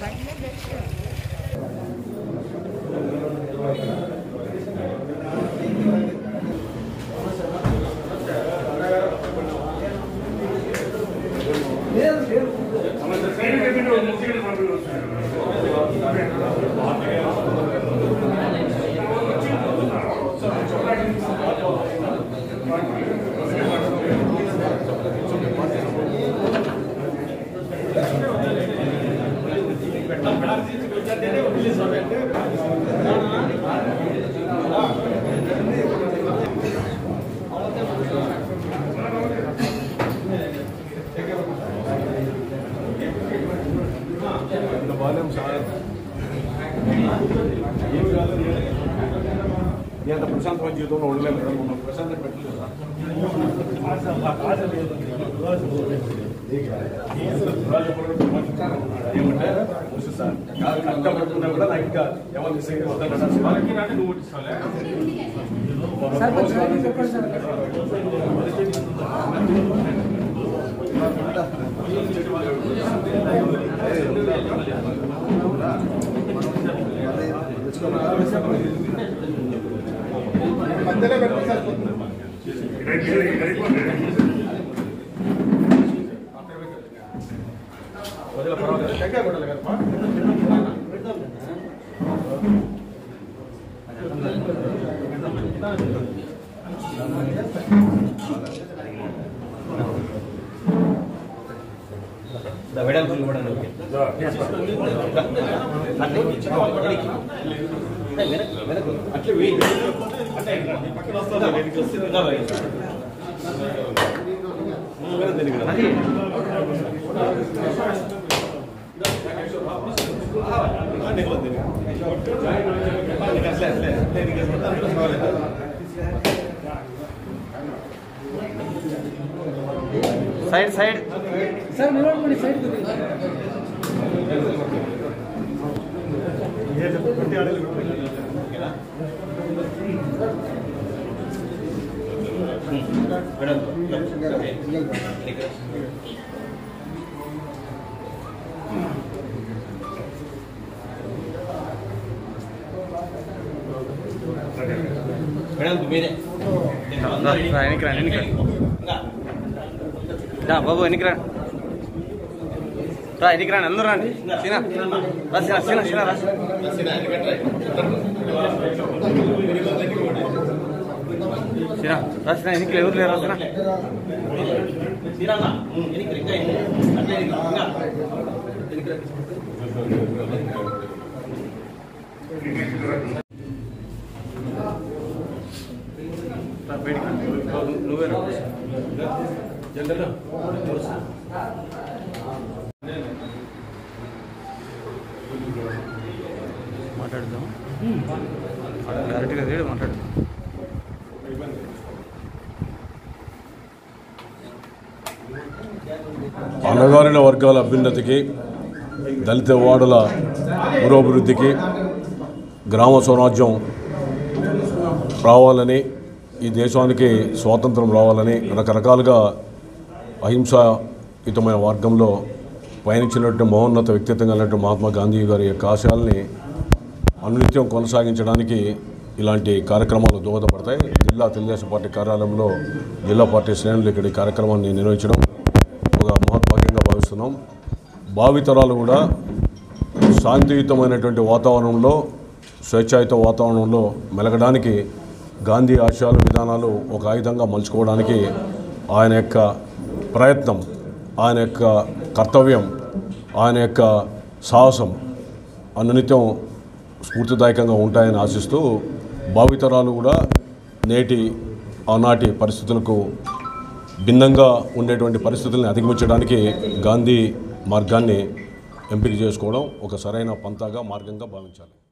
ఎంత ప్రశాంతమైన జీవితంలో ఉండలేము కదా మనం ప్రశాంతత పెట్టలేదు ఏమంటే కష్టపడుతున్నా కూడా నాకు ఇంకా ఎవరు మిస్ వాళ్ళకి అంటే నువ్వు ఇస్తావులే వదిలే పర్వాలేదు టెంకాయ కొట్టాలి కదమ్మా అట్లే వెయ్యి అంటే పక్కన వస్తా అది సైడ్ సైడ్ సార్ నిలబడి సైడ్ వెనక్కి రా వెనక్కి రా బాబు వెనక్కి రా రా ఎనికి రా అందరూ రండి సీనా రా సీనా సీనా సీనా రా సీనా రా సీనా ఎనికి ఎవరు లేరా సీనా రా బయటికి రా. నువ్వే రా జనరల్ మాట్లాడుదాం డైరెక్ట్గా రేడు మాట్లాడుదాం అణగారిన వర్గాల అభ్యున్నతికి దళిత వార్డుల పురోభివృద్ధికి గ్రామ స్వరాజ్యం రావాలని ఈ దేశానికి స్వాతంత్రం రావాలని రకరకాలుగా అహింసాయుతమైన మార్గంలో పయనించినటువంటి మహోన్నత వ్యక్తిత్వం కలిగినటువంటి మహాత్మా గాంధీ గారి యొక్క ఆశయాల్ని అనునిత్యం కొనసాగించడానికి ఇలాంటి కార్యక్రమాలు దోహదపడతాయి జిల్లా తెలుగుదేశం పార్టీ కార్యాలయంలో జిల్లా పార్టీ శ్రేణులు ఇక్కడ ఈ కార్యక్రమాన్ని నిర్వహించడం ఒక మహత్భాగ్యంగా భావిస్తున్నాం భావితరాలు కూడా శాంతియుతమైనటువంటి వాతావరణంలో స్వేచ్ఛాయుత వాతావరణంలో మెలగడానికి గాంధీ ఆశయాలు విధానాలు ఒక ఆయుధంగా మలుచుకోవడానికి ఆయన యొక్క ప్రయత్నం ఆయన యొక్క కర్తవ్యం ఆయన యొక్క సాహసం అనునిత్యం స్ఫూర్తిదాయకంగా ఉంటాయని ఆశిస్తూ భావితరాలు కూడా నేటి ఆనాటి పరిస్థితులకు భిన్నంగా ఉండేటువంటి పరిస్థితుల్ని అధిగమించడానికి గాంధీ మార్గాన్ని ఎంపిక చేసుకోవడం ఒక సరైన పంతాగా మార్గంగా భావించాలి